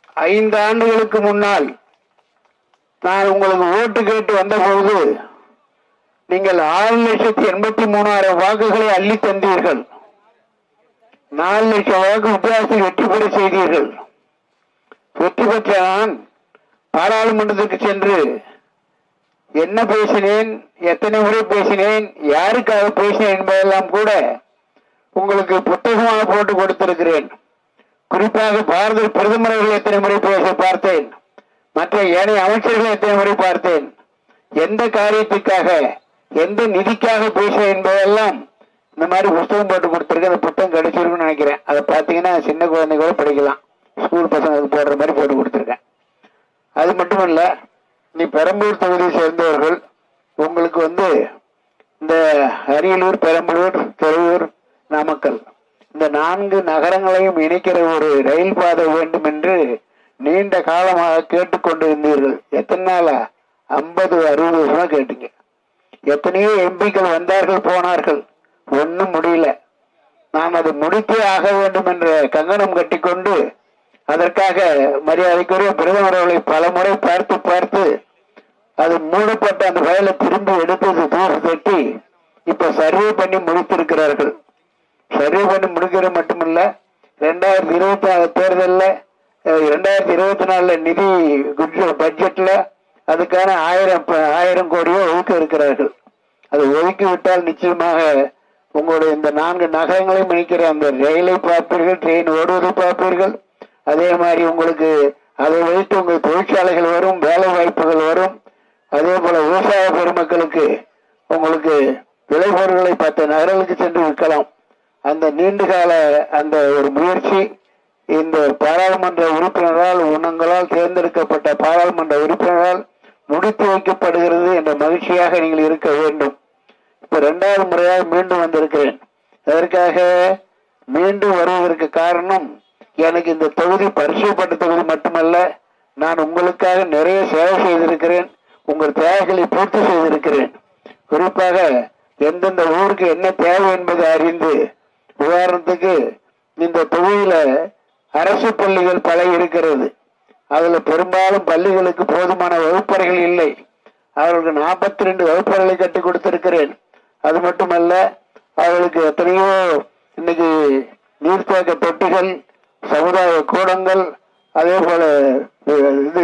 ஐந்து ஆண்டுகளுக்கு முன்னால் நான் உங்களுக்கு ஓட்டு கேட்டு வந்தபோது நீங்கள் ஆறு லட்சத்தி எண்பத்தி மூணாயிரம் வாக்குகளை அள்ளி தந்தீர்கள் நாலு லட்சம் வாக்கு வித்தியாசத்தில் வெற்றி பெற செய்தீர்கள் வெற்றி பெற்ற நான் பாராளுமன்றத்துக்கு சென்று என்ன பேசினேன் எத்தனை முறை பேசினேன் யாருக்காக பேசினேன் என்பதெல்லாம் கூட உங்களுக்கு புத்தகமாக போட்டு கொடுத்திருக்கிறேன் குறிப்பாக பாரத பிரதமர் அவர்கள் எத்தனை முறை பேச பார்த்தேன் மற்ற ஏனைய அமைச்சர்களை எத்தனை முறை பார்த்தேன் எந்த காரியத்துக்காக எந்த நிதிக்காக பேசுவேன் என்பதெல்லாம் இந்த மாதிரி புத்தகம் போட்டு கொடுத்துருக்கேன் அந்த புத்தகம் கிடைச்சிருக்குன்னு நினைக்கிறேன் அதை பார்த்தீங்கன்னா சின்ன குழந்தை கூட படிக்கலாம் ஸ்கூல் பசங்களுக்கு போடுற மாதிரி போட்டு கொடுத்துருக்கேன் அது மட்டும் இல்ல நீ பெரம்பலூர் தொகுதியை சேர்ந்தவர்கள் உங்களுக்கு வந்து இந்த அரியலூர் பெரம்பலூர் தொழுவூர் நாமக்கல் இந்த நான்கு நகரங்களையும் இணைக்கிற ஒரு ரயில் பாதை வேண்டும் என்று நீண்ட காலமாக கேட்டுக்கொண்டிருந்தீர்கள் எத்தனை நாளா ஐம்பது அறுபது வருஷமா கேட்டீங்க எத்தனையோ எம்பிக்கள் வந்தார்கள் போனார்கள் ஒன்றும் முடியல நாம் அதை முடித்தே ஆக வேண்டும் என்ற கங்கணம் கட்டிக்கொண்டு அதற்காக மரியாதைக்குரிய பிரதமர் அவர்களை பல முறை பார்த்து பார்த்து அது மூடப்பட்ட அந்த வயலை திரும்பி எடுத்தது தூர தட்டி இப்ப சர்வே பண்ணி முடித்திருக்கிறார்கள் சர்வே பண்ணி முடிக்கிறது மட்டுமல்ல ரெண்டாயிரத்தி இருபத்தி நாலு தேர்தலில் ரெண்டாயிரத்தி இருபத்தி நாலுல நிதி குட்ஜ- பட்ஜெட்ல அதுக்கான ஆயிரம் ப- ஆயிரம் கோடியோ ஒதுக்க இருக்கிறார்கள் அது ஒதுக்கி விட்டால் நிச்சயமாக உங்களுடைய இந்த நான்கு நகரங்களையும் இணைக்கிற அந்த ரயிலை பார்ப்பீர்கள் ட்ரெயின் ஓடுவதை பார்ப்பீர்கள் அதே மாதிரி உங்களுக்கு அதை வைத்து உங்கள் தொழிற்சாலைகள் வரும் வேலை வாய்ப்புகள் வரும் அதே போல விவசாய பெருமக்களுக்கு உங்களுக்கு விளைபொருட்களை பத்து நகரங்களுக்கு சென்று விற்கலாம் அந்த நீண்டகால அந்த ஒரு முயற்சி இந்த பாராளுமன்ற உறுப்பினரால் உணங்களால் தேர்ந்தெடுக்கப்பட்ட பாராளுமன்ற உறுப்பினரால் முடித்து வைக்கப்படுகிறது என்ற மகிழ்ச்சியாக நீங்கள் இருக்க வேண்டும் இப்ப இரண்டாவது முறையாக மீண்டும் வந்திருக்கிறேன் அதற்காக மீண்டும் வருவதற்கு காரணம் எனக்கு இந்த தொகுதி பரிசயப்பட்ட தொகுதி மட்டுமல்ல நான் உங்களுக்காக நிறைய சேவை செய்திருக்கிறேன் உங்கள் தேவைகளை பூர்த்தி செய்திருக்கிறேன் குறிப்பாக எந்தெந்த ஊருக்கு என்ன தேவை என்பதை அறிந்து உதாரணத்துக்கு இந்த தொகுதியில அரசு பள்ளிகள் பல இருக்கிறது அதுல பெரும்பாலும் பள்ளிகளுக்கு போதுமான வகுப்பறைகள் இல்லை அவர்களுக்கு நாற்பத்தி ரெண்டு வகுப்பறைகளை கட்டி கொடுத்திருக்கிறேன் அது மட்டுமல்ல அவர்களுக்கு எத்தனையோ இன்னைக்கு நீர்த்தேக்க தொட்டிகள் சமுதாய கூடங்கள் அதே போல அஹ், இது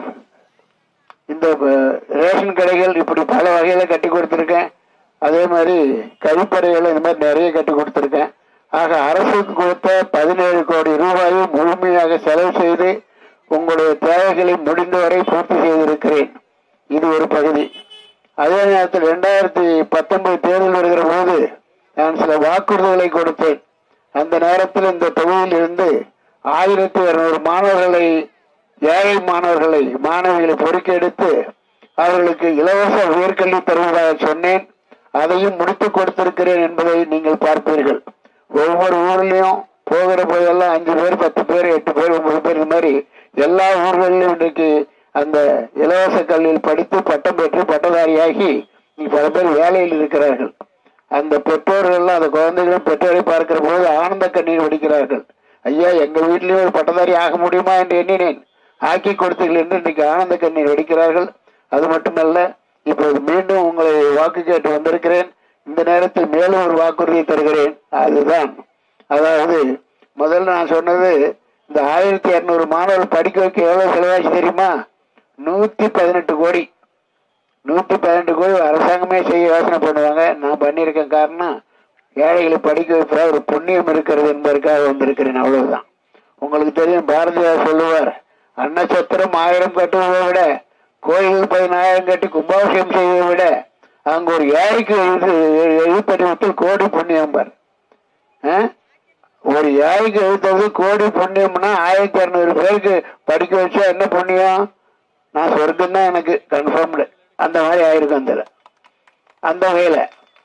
இந்த அஹ், ரேஷன் கடைகள் இப்படி பல வகையில கட்டி கொடுத்துருக்கேன் அதே மாதிரி கழிப்பறைகள் இந்த மாதிரி நிறைய கட்டி கொடுத்துருக்கேன் ஆக அரசுக்கு கொடுத்த பதினேழு கோடி ரூபாயை முழுமையாக செலவு செய்து உங்களுடைய தேவைகளை முடிந்தவரை பூர்த்தி செய்திருக்கிறேன் இது ஒரு பகுதி அதே நேரத்தில் இரண்டாயிரத்தி பத்தொன்பது தேர்தல் வருகிற போது நான் சில வாக்குறுதிகளை கொடுத்தேன் அந்த நேரத்தில் இந்த தொகுதியில் இருந்து ஆயிரத்தி இருநூறு மாணவர்களை ஏழை மாணவர்களை மாணவிகளை பொறுக்கெடுத்து அவர்களுக்கு இலவச உயர்கல்வி தருவதாக சொன்னேன் அதையும் முடித்து கொடுத்திருக்கிறேன் என்பதை நீங்கள் பார்ப்பீர்கள் ஒவ்வொரு ஊர்லயும் போகிற போதெல்லாம் அஞ்சு பேர் பத்து பேர் எட்டு பேர் ஒன்பது பேர் இந்த மாதிரி எல்லா ஊர்களிலும் இன்றைக்கு அந்த இலவச கல்வியில் படித்து பட்டம் பெற்று பட்டதாரியாகி நீ பல பேர் வேலையில் இருக்கிறார்கள் அந்த பெற்றோர்கள் அந்த குழந்தைகளும் பெற்றோரை பார்க்கிற போது ஆனந்த கண்ணீர் வடிக்கிறார்கள் ஐயா எங்க வீட்டிலேயும் ஒரு பட்டதாரி ஆக முடியுமா என்று எண்ணினேன் ஆக்கி கொடுத்தீர்கள் என்று இன்றைக்கு ஆனந்த கண்ணீர் வடிக்கிறார்கள் அது மட்டுமல்ல இப்போது மீண்டும் உங்களை வாக்கு கேட்டு வந்திருக்கிறேன் இந்த நேரத்தில் மேலும் ஒரு வாக்குறுதியை தருகிறேன் அதுதான் அதாவது முதல்ல நான் சொன்னது இந்த ஆயிரத்தி இருநூறு மாணவர்கள் படிக்க வைக்க எவ்வளவு செலவாச்சு தெரியுமா நூத்தி பதினெட்டு கோடி நூத்தி பதினெட்டு கோடி அரசாங்கமே செய்ய யோசனை பண்ணுவாங்க நான் பண்ணியிருக்கேன் காரணம் ஏழைகளை படிக்க வைப்பதா ஒரு புண்ணியம் இருக்கிறது என்பதற்காக வந்திருக்கிறேன் அவ்வளவுதான் உங்களுக்கு தெரியும் பாரதியார் சொல்லுவார் அன்னச்சத்திரம் ஆயிரம் கட்டுவதை விட கோயில் பதினாயிரம் கட்டி கும்பாபிஷேகம் செய்வதை விட அங்க ஒரு ஏழைக்கு எழுது எழுப்பறிவித்தல் கோடி புண்ணியம் பார் ஆ? ஒரு ஏழைக்கு எழுத்துறது கோடி புண்ணியம்னா ஆயிரத்தி இரநூறு பேருக்கு படிக்க வச்சா என்ன புண்ணியம் நான் சொர்க்கம் தான் எனக்கு கன்ஃபார்ம்டு அந்த மாதிரி ஆயிருக்கும் அந்த அந்த வகையில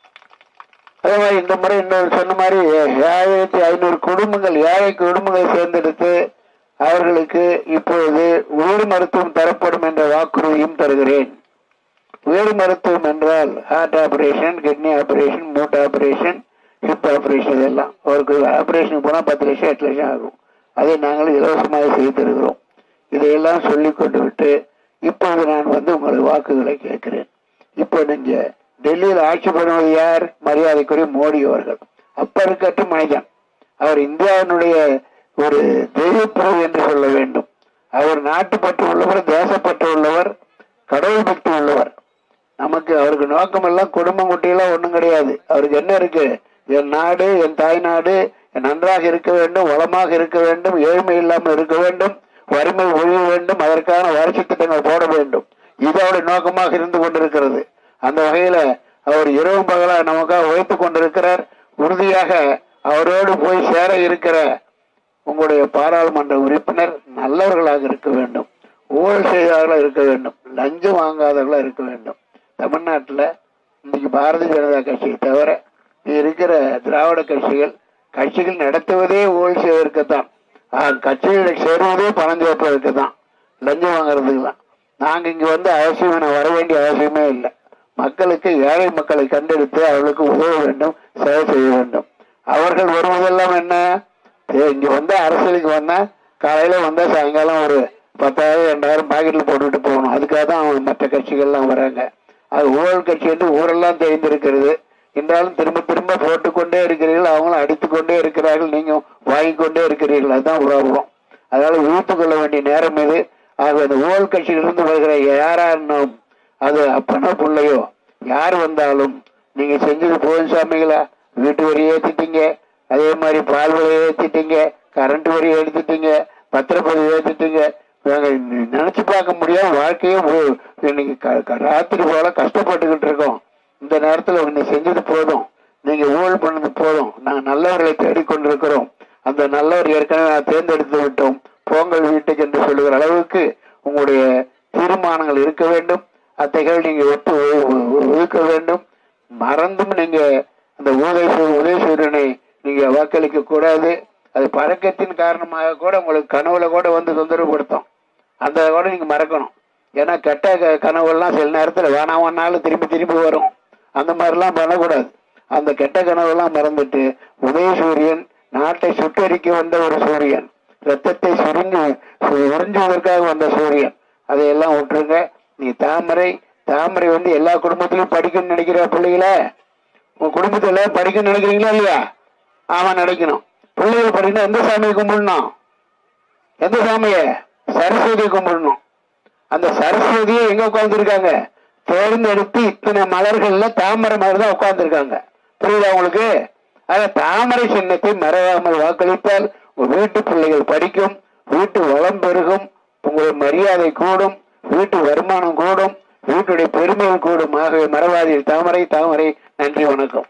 அதே மாதிரி இந்த முறை இன்னொரு சொன்ன மாதிரி ஏழாயிரத்தி ஐநூறு குடும்பங்கள் ஏழை குடும்பங்களை தேர்ந்தெடுத்து அவர்களுக்கு இப்பொழுது உயிர் மருத்துவம் தரப்படும் என்ற வாக்குறுதியும் தருகிறேன் உயர் மருத்துவம் என்றால் ஹார்ட் ஆபரேஷன் கிட்னி ஆபரேஷன் மூட் ஆபரேஷன் ஹிப் ஆபரேஷன் இதெல்லாம் ஒரு ஆபரேஷனுக்கு போனால் பத்து லட்சம் எட்டு லட்சம் ஆகும் அதை நாங்கள் இலவசமாக செய்து தருகிறோம் இதையெல்லாம் சொல்லிக் கொண்டு விட்டு இப்போது நான் வந்து உங்களுக்கு வாக்குகளை கேட்கிறேன் இப்போ நீங்க டெல்லியில் ஆட்சி பண்ணுவது யார் மரியாதைக்குரிய மோடி அவர்கள் அப்ப இருக்கட்டும் மனிதன் அவர் இந்தியாவினுடைய ஒரு தெய்வப்பிரபு என்று சொல்ல வேண்டும் அவர் நாட்டுப்பற்று உள்ளவர் தேசப்பற்று உள்ளவர் கடவுள் பக்தி உள்ளவர் நமக்கு அவருக்கு நோக்கம் எல்லாம் குடும்பம் குட்டியெல்லாம் ஒண்ணும் கிடையாது அவருக்கு என்ன இருக்கு என் நாடு என் தாய் நாடு நன்றாக இருக்க வேண்டும் வளமாக இருக்க வேண்டும் ஏழ்மை இல்லாமல் இருக்க வேண்டும் வறுமை ஒழிய வேண்டும் அதற்கான வளர்ச்சி திட்டங்கள் போட வேண்டும் இது அவருடைய நோக்கமாக இருந்து கொண்டிருக்கிறது அந்த வகையில அவர் இரவும் பகலா நமக்காக உழைத்துக் கொண்டிருக்கிறார் உறுதியாக அவரோடு போய் சேர இருக்கிற உங்களுடைய பாராளுமன்ற உறுப்பினர் நல்லவர்களாக இருக்க வேண்டும் ஊழல் செய்தவர்களாக இருக்க வேண்டும் லஞ்சம் வாங்காதவர்களாக இருக்க வேண்டும் தமிழ்நாட்டில் இன்னைக்கு பாரதிய ஜனதா கட்சியை தவிர இங்க இருக்கிற திராவிட கட்சிகள் கட்சிகள் நடத்துவதே ஊழல் செய்வதற்குத்தான் ஆஹ், கட்சிகளை சேருவதே பணம் சேர்ப்பதற்கு தான் லஞ்சம் வாங்குறதுக்கு தான் நாங்க இங்க வந்து அவசியம் என வர வேண்டிய அவசியமே இல்லை மக்களுக்கு ஏழை மக்களை கண்டெடுத்து அவர்களுக்கு உதவ வேண்டும் சேவை செய்ய வேண்டும் அவர்கள் வருவதெல்லாம் என்ன ஏ, இங்க வந்து அரசியலுக்கு வந்தா காலையில வந்தா சாயங்காலம் ஒரு பத்தாயிரம் ரெண்டாயிரம் பாக்கெட்ல போட்டுட்டு போகணும் அதுக்காக தான் அவங்க மற்ற கட்சிகள்லாம் வராங்க அது ஊழல் கட்சி என்று ஊரெல்லாம் தெரிந்திருக்கிறது என்றாலும் திரும்ப திரும்ப போட்டுக்கொண்டே இருக்கிறீர்கள் அவங்களும் அடித்துக்கொண்டே இருக்கிறார்கள் நீங்க வாங்கிக் கொண்டே இருக்கிறீர்கள் அதுதான் ப்ராப்ளம் அதனால விழித்துக் கொள்ள வேண்டிய நேரம் இது ஆக இந்த ஊழல் கட்சியிலிருந்து வருகிற யாரா இருந்தாலும் அது அப்பனோ பிள்ளையோ யார் வந்தாலும் நீங்க செஞ்சது போதும் சாமிகளா வீட்டு வரி ஏத்திட்டீங்க அதே மாதிரி பால் விலை ஏத்திட்டீங்க கரண்ட் வரி ஏத்திட்டீங்க பத்திரப்பதிவு ஏத்திட்டீங்க நாங்க நினைச்சு பார்க்க முடியாம வாழ்க்கையே ஒரு- இன்னைக்கு க- க- ராத்திரி போல கஷ்டப்பட்டுக்கிட்டு இருக்கோம் இந்த நேரத்துல நீ செஞ்சது போதும் நீங்க ஊழல் பண்ணது போதும் நாங்க நல்லவர்களை தேடிக்கொண்டிருக்கிறோம் அந்த நல்லவர் ஏற்கனவே நான் தேர்ந்தெடுத்து விட்டோம் போங்கள் வீட்டுக்கு என்று சொல்லுகிற அளவுக்கு உங்களுடைய தீர்மானங்கள் இருக்க வேண்டும் அத்தைகள் நீங்க ஒத்து ஒ- ஒ- ஒதுக்க வேண்டும் மறந்தும் நீங்க அந்த உதய உதயசூரியனை நீங்க வாக்களிக்க கூடாது அது பழக்கத்தின் காரணமாக கூட உங்களுக்கு கனவுல கூட வந்து தொந்தரவுப்படுத்தும் அந்த கூட நீங்க மறக்கணும் ஏன்னா கெட்ட க- கனவுலாம் சில நேரத்துல வேணாமன்னாலும் திரும்பி திரும்பி வரும் அந்த மாதிரிலாம் பண்ணக்கூடாது அந்த கெட்ட கனவெல்லாம் மறந்துட்டு உதயசூரியன் நாட்டை சுட்டரிக்க வந்த ஒரு சூரியன் ரத்தத்தை சுரிஞ்சு சு- உறிஞ்சுவதற்காக வந்த சூரியன் அதையெல்லாம் விட்டுருங்க நீ தாமரை தாமரை வந்து எல்லா குடும்பத்திலும் படிக்கணும்னு நினைக்கிற பிள்ளைகள உங்க குடும்பத்துல படிக்கணும்னு நினைக்கிறீங்களா இல்லையா ஆமா நினைக்கணும் பிள்ளைகள் படிக்கணும் எந்த சாமியை கும்பிடணும் எந்த சாமிய சரஸ்வதியை கும்பிடணும் அந்த சரஸ்வதியை எங்க உட்கார்ந்துருக்காங்க தேர்ந்தெடுத்து இத்தனை மலர்கள்ல தாமரை மலர் தான் உட்கார்ந்துருக்காங்க புரியுதா உங்களுக்கு ஆக தாமரை சின்னத்தை மறவாமல் வாக்களித்தால் உங்க வீட்டு பிள்ளைகள் படிக்கும் வீட்டு வளம் பெருகும் உங்களுடைய மரியாதை கூடும் வீட்டு வருமானம் கூடும் வீட்டுடைய பெருமைகள் கூடும் ஆகவே மறவாதீர் தாமரை தாமரை நன்றி வணக்கம்